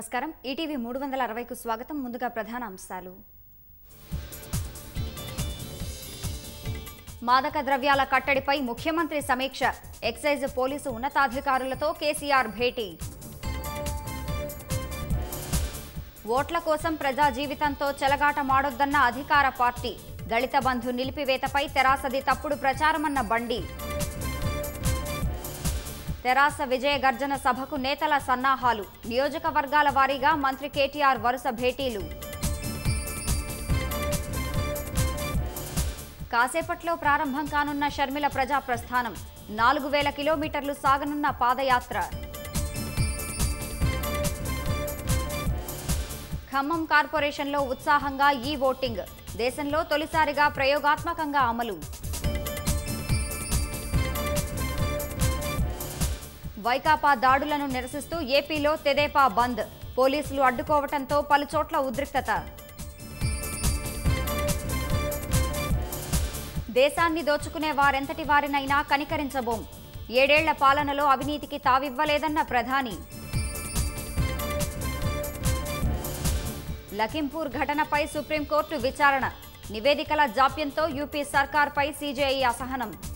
నమస్కారం ఈటీవీ మూడు వందల అరవైకు స్వాగతం ముందుగా ప్రధాన అంశాలు మాదక ద్రవ్యాల కట్టడిపై ముఖ్యమంత్రి సమీక్ష ఎక్సైజ్ పోలీసు ఉన్నతాధికారులతో కేసీఆర్ భేటీ ఓట్ల కోసం ప్రజా జీవితంతో చెలగాటమాడొద్దన్న అధికార పార్టీ దళిత బంధు నిలిపివేతపై తెరాసది తప్పుడు ప్రచారమన్న బండి తెరాస విజయ గర్జన సభకు నేతల సన్నాహాలు నియోజకవర్గాల వారీగా మంత్రి కేటీఆర్ వరుస భేటీలు కాసేపట్లో ప్రారంభం కానున్న షర్మిల ప్రజా ప్రస్థానం నాలుగు వేల కిలోమీటర్లు సాగనున్న పాదయాత్ర ఖమ్మం కార్పొరేషన్లో ఉత్సాహంగా ఈ ఓటింగ్ దేశంలో తొలిసారిగా ప్రయోగాత్మకంగా అమలు వైకాపా దాడులను నిరసిస్తూ ఏపీలో తెదేపా బంద్ పోలీసులు అడ్డుకోవడంతో పలుచోట్ల ఉద్రిక్తత దేశాన్ని దోచుకునే వారెంతటి వారినైనా కనికరించబోం ఏడేళ్ల పాలనలో అవినీతికి తావివ్వలేదన్న ప్రధాని లఖింపూర్ ఘటనపై సుప్రీంకోర్టు విచారణ నివేదికల జాప్యంతో యూపీ సర్కార్పై సీజేఐ అసహనం